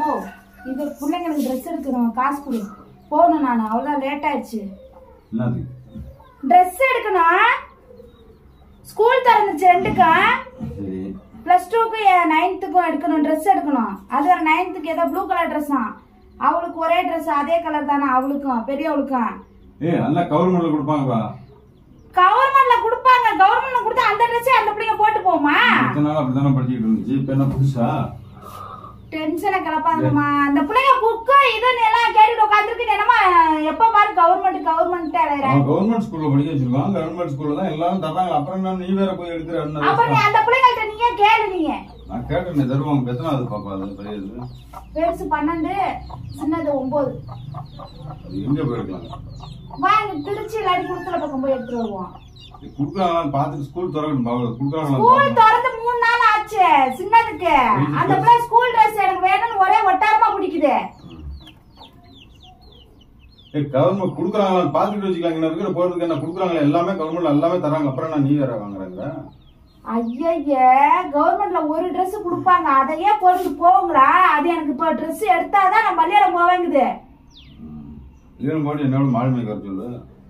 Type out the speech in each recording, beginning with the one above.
அம்மா இது பிள்ளைங்களுக்கு ட்ரெஸ் எடுக்கணும் காசு கொடு போகணும் நான் அவ்வளோ லேட் ஆயிடுச்சு என்னது ட்ரெஸ் எடுக்கணும் ஸ்கூல் திறந்துச்சு ரெண்டுக்கும் சரி ப்ளஸ் டூக்கு நைன்த்துக்கும் எடுக்கணும் ட்ரெஸ் எடுக்கணும் அது ஒரு நைன்த்துக்கு ஏதோ ப்ளூ கலர் ட்ரெஸ்ஸா அவளுக்கு ஒரே ட்ரெஸ் அதே கலர் தானே அவளுக்கும் பெரியவளுக்கும் ஏய் நல்லா கவர்மெண்ட்ல கொடுப்பாங்கப்பா கவர்மெண்ட்ல கொடுப்பாங்க கவர்மெண்ட்ல கொடுத்தா அந்த ட்ரெஸ்ஸே அந்த பிள்ளைங்க போட்டு போமா இத்தனை நாள் அப்படித்தானே படிச்சுட்டு இருந்துச்சு இப்ப என்ன புதுசா டென்ஷனை கிளப்பாங்கம்மா அந்த பிள்ளைங்க புக்கு இதுன்னு எல்லாம் கேட்டுட்டு உட்காந்துருக்கு என்னமா எப்ப பாரு கவர்மெண்ட் கவர்மெண்ட் அலையிறாங்க அவன் கவர்மெண்ட் ஸ்கூல்ல படிக்க வச்சிருக்கான் கவர்மெண்ட் ஸ்கூல்ல தான் எல்லாரும் தர்றாங்க அப்புறம் என்ன நீ வேற போய் எடுக்கிற என்ன அப்புறம் நீ அந்த பிள்ளைங்கள்ட்ட நீயே கேளு நீங்க நான் கேட்டேன் தருவாங்க எத்தனாவது பாப்பா அது பெரிய இது பெருசு பன்னெண்டு சின்னது ஒன்பது அது எங்க போயிருக்கலாம் வாங்க திருச்சி இல்லாட்டி குளத்துல பக்கம் போய் எடுத்துட்டு வருவோம் குடுக்கறாங்களான்னு பார்த்துட்டு ஸ்கூல் திறக்கணும் பாவம் குடுக்கறாங்களா ஸ்கூல் திறந்து மூணு நாள் ஆச்சு சின்னதுக்கு அந்த பிள்ளை ஸ்கூல் ட்ரெஸ் எனக்கு வேணும்னு ஒரே ஒட்டாரமா பிடிக்குது ஏய் கவர்மெண்ட் குடுக்கறாங்களான்னு பார்த்துட்டு வச்சுக்கலாம் இங்க இருக்கிற போறதுக்கு என்ன குடுக்கறாங்களா எல்லாமே கவர்மெண்ட் எல்லாமே தராங்க அப்புறம் என்ன நீ வேற வாங்குறாங்க ஐயய்ய கவர்மெண்ட்ல ஒரு Dress கொடுப்பாங்க அதையே போட்டு போங்களா அது எனக்கு இப்போ Dress எடுத்தாதான் நான் மலையாளம் போவேங்குது இதன் போட்டு என்னோட மாடு மேய்க்க சொல்லு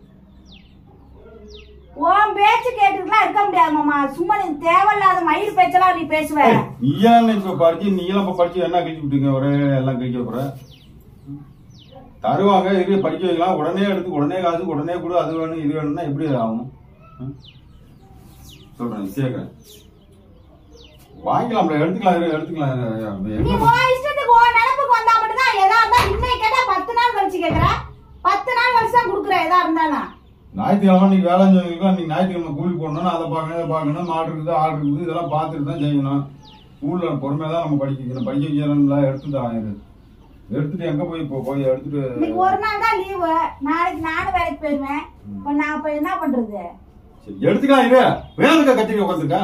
உன் பேச்சு கேட்டுட்டுலாம் இருக்க முடியாது மாமா சும்மா நீ தேவையில்லாத மயிர் பேச்செல்லாம் நீ பேசுவ நீ ஏன் இப்ப படிச்சு நீ எல்லாம் இப்ப படிச்சு என்ன கழிச்சு விட்டீங்க ஒரே எல்லாம் கழிக்க போற தருவாங்க இது படிக்க வைக்கலாம் உடனே எடுத்து உடனே காசு உடனே கொடு அது வேணும் இது வேணும்னா எப்படி ஆகும் ம்? சொல்றேன் கேக்குறேன் வாங்கிக்கலாம்ல எடுத்துக்கலாம் இரு, எடுத்துக்கலாம் இரு. நீ எங்க உன் இஷ்டத்துக்கு உன் நினப்புக்கு வந்தா மட்டும்தான் எதா இருந்தா இன்னைக்கு கேட்டா பத்து நாள் கழிச்சு கேக்குற பத்து நாள் கழிச்சு தான் கொடுக்குற எதா இருந்தாலும் ஞாயிற்றுக்கிழமை நீ வேலை செஞ்சுக்கலாம் நீ ஞாயிற்றுக்கிழமை கூலி போடணும் அதை பார்க்கணும் இதை பார்க்கணும் மாடு இருக்குது ஆடு இருக்குது இதெல்லாம் பார்த்துட்டு தான் செய்யணும் ஸ்கூல்ல பொறுமையாக தான் நம்ம படிக்க வைக்கணும் படிக்க வைக்கிறோம்ல எடுத்துட்டு ஆயிரு எடுத்துட்டு எங்க போய் இப்போ போய் எடுத்துட்டு இன்னைக்கு ஒரு நாள் தான் லீவு நாளைக்கு நானும் வேலைக்கு போயிருவேன் இப்ப நான் இப்ப என்ன பண்றது சரி, எடுத்துக்கலாம் இது வேணுக்கா கத்திரிக்க உட்காந்துருக்கா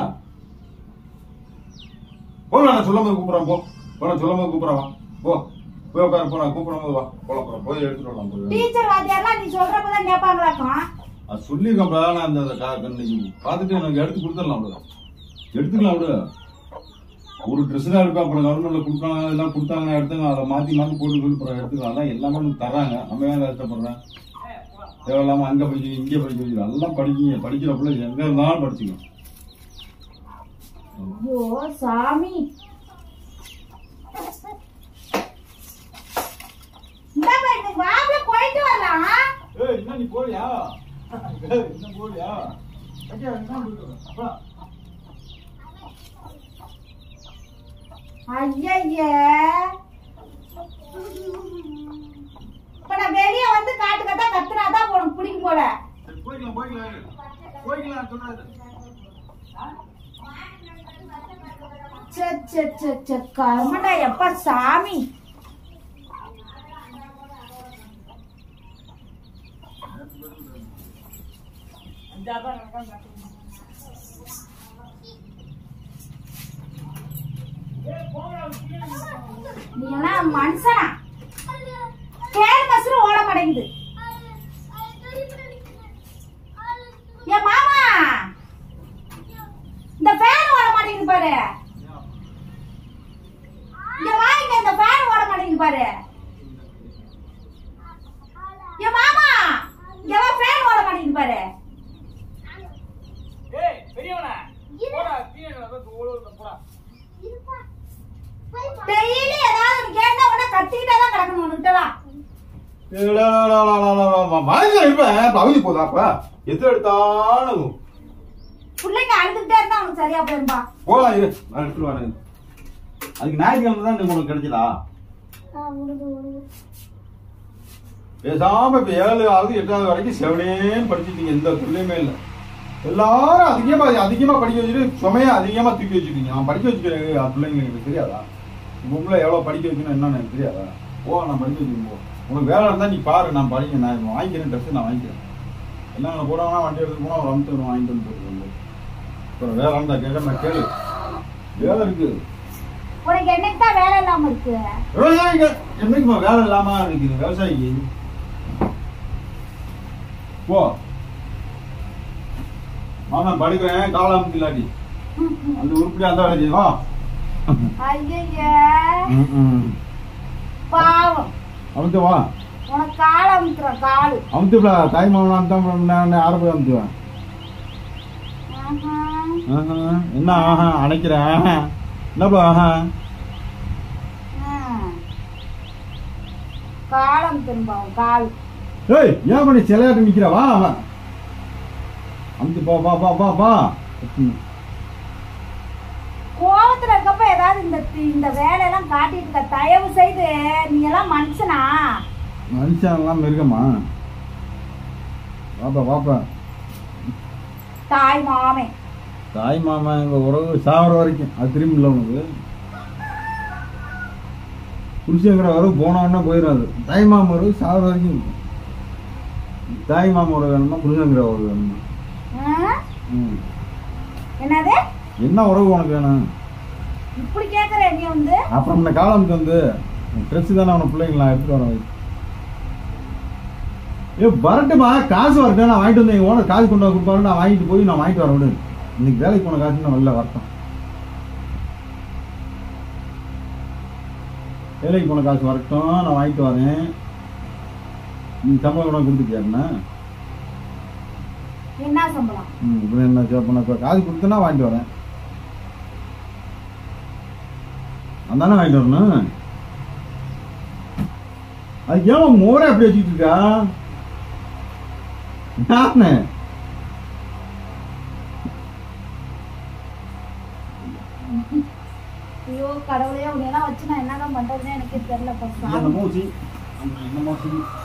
போ நான் சொல்லும் போது கூப்பிடுறேன் போ போ நான் சொல்லும் போது கூப்பிடுறேன் வா போ போய் உட்கார போ நான் கூப்பிடும் போது வா போலாம் போலாம் போய் எடுத்துட்டு வரலாம் போய் டீச்சர் வாத்தியார்லாம் நீ சொல்றப்பதான் கேட்பாங்களாக்கும் அது சொல்லியிருக்கேன்ப்பா நான் அந்த அந்த கா- இன்னைக்கு பார்த்துட்டு எனக்கு எடுத்து கொடுத்துடலாம் விடு எடுத்துக்கலாம் விடு ஒரு ட்ரெஸ் தான் இருக்கு அப்புறம் கவர்மெண்ட்ல கொடுத்தாங்க எல்லாம் கொடுத்தாங்க எடுத்தாங்க அதை மாத்தி மாத்தி போட்டு சொல்லி அப்புறம் எடுத்துக்கலாம் அதான் எல்லாமே நமக்கு தர்றாங்க நம்ம ஏன் கஷ்டப்படுறேன் தேவையில்லாம அங்க படிச்சு இங்கே படிச்சு வைக்கிறோம் எல்லாம் படிக்கீங்க படிக்கிற பிள்ளை எங்க இருந்தாலும் படிச்சுங்க ஐயோ சாமி இந்தாப்பா, இன்னைக்கு வாங்க போயிட்டு வரலாம் ஏய் என்ன நீ போறியா ஏய், என்ன போறியா ஐயா, என்ன போயிட்டு வர? அப்பா. ஐயய்ய இப்ப நான் வெளிய வந்து காட்டு கட்டா கத்துனாதான் உனக்கு பிடிக்கும் போல சரி, போய்க்கலாம் போய்க்கலாம் இரு. போய்க்கலாம் சொல்றாரு ச்சே, ச்சே, ச்சே, ச்சே, கர்மடா எப்பா சாமி நீ எல்லாம் மனுஷனா கேள் மசுரு ஓட மாட்டேங்குது என் மாமா இந்த ஃபேன் ஓட மாட்டேங்குது பாரு இங்க வாங்க இந்த ஃபேன் ஓட மாட்டேங்குது பாரு என் மாமா இங்க வா ஃபேன் ஓட மாட்டேங்குது பாரு ஏய் பெரியவனா போடா கீழே வந்து ஓடுறது போடா டெய்லி ஏதாவது ஒண்ணு கேட்டா உடனே கத்திக்கிட்டே தான் கிடக்கணும் உனக்கிட்டலாம் மனுஷன் இருப்பேன் பகுதி போதா அப்ப எது எடுத்தாலும் பிள்ளைங்க அழுதுகிட்டே இருந்தா உனக்கு சரியா போயிருப்பா போலாம் இரு நான் எடுத்துட்டு வரேன் அதுக்கு ஞாயிற்றுக்கிழமை தான் இந்த உனக்கு கிடைச்சதா பேசாம இப்ப ஏழு ஆகுது எட்டாவது வரைக்கும் செவனேன்னு படிச்சுட்டீங்க எந்த தொழிலுமே இல்லை எல்லாரும் அதிகமா அதிகமா படிக்க வச்சுட்டு சுமையா அதிகமா தூக்கி வச்சுட்டீங்க நான் படிக்க வச்சுக்கிறேன் பிள்ளைங்களுக்கு எனக்கு தெரியாதா உங்களை எவ்வளவு படிக்க வைக்கணும் என்னன்னு எனக்கு தெரியாதா ஓ நான் படிக்க வைக்கணும் போ உனக்கு வேலை இருந்தா நீ பாரு நான் படிக்க நான் வாங்கிக்கிறேன் ட்ரெஸ் நான் வாங்கிக்கிறேன் என்ன போனாங்கன்னா வண்டி எடுத்து போனா ஒரு அமுத்து வாங்கிட்டு வந்து போட்டுருவாங்க அப்புறம் வேலை இருந்தா கேட்க நான் கேளு வேலை இருக்கு உனக்கு என்னைக்கு தான் வேலை இல்லாம இருக்கு விவசாயிங்க என்னைக்குமா வேலை இல்லாம இருக்குது விவசாயிக்கு போ மாமா படிக்கிறேன் காலம் இல்லாட்டி அந்த உருப்படி அந்த வேலை செய்வா ஐயய்ய பாவம் அமுத்து வா உனக்கு கால அமுத்துற காலு அமுத்துப்பா தாய் மாமன் அமுத்தம் நான் யாரை போய் அமுத்துவேன் ஆஹா. ஆஹா. என்ன ஆஹா அணைக்கிறேன் ஆஹா என்னப்பா ஆஹா ஆ. கால் அமுத்துறேன் பாவம் கால் ஏய் ஏன் பண்ணி சிலையாட்ட நிக்கிற வா அவன் அமுத்து பா பா பா பா பா ம். கோவத்துல இருக்கப்ப ஏதாவது இந்த இந்த வேலையெல்லாம் காட்டிட்டு இருக்க தயவு செய்து நீ எல்லாம் மனுஷனா மனுஷன்லாம் மிருகமா வாப்பா வாப்பா தாய் மாமே தாய் மாமா எங்க உறவு சாவர வரைக்கும் அது திரும்பி இல்லை உனக்கு புருஷங்கிற உறவு போனவொடனே போயிடும் அது தாய் மாமா உறவு சாவர வரைக்கும் இருக்கும் தாய் மாமா உறவு வேணுமா புருஷங்கிற உறவு வேணுமா ஆ? ம். என்னது என்ன உறவு உனக்கு வேணும் இப்படி கேக்குற நீ வந்து அப்புறம் இந்த காலத்துக்கு வந்து ட்ரெஸ் தானே அவனை பிள்ளைங்களா எடுத்துட்டு வரேன் ஏ வரட்டுமா காசு வரட்டும் நான் வாங்கிட்டு வந்து எங்க ஓனர் காசு கொண்டு வந்து கொடுப்பாரு நான் வாங்கிட்டு போய் நான் வாங்கிட்டு வர விடு இன்னைக்கு வேலைக்கு போன காசு நான் வெளில வரட்டும் வேலைக்கு போன காசு வரட்டும் நான் வாங்கிட்டு வரேன் நீ சம்பளம் கூட கொடுத்துட்டியாருண்ணா என்ன சம்பளம் ம் இப்போ என்ன பண்ண இப்போ காசு கொடுத்தனா வாங்கிட்டு வரேன் அதானே வாங்கிட்டு வரணும் அது ஏன் மோரை அப்படி வச்சுக்கிட்டு இருக்கா நானு ஐயோ கடவுளே உன்னையெல்லாம் வச்சு நான் என்னதான் பண்றதுன்னு எனக்கே தெரியல பசங்க என்னமோ சி என்னமோ சி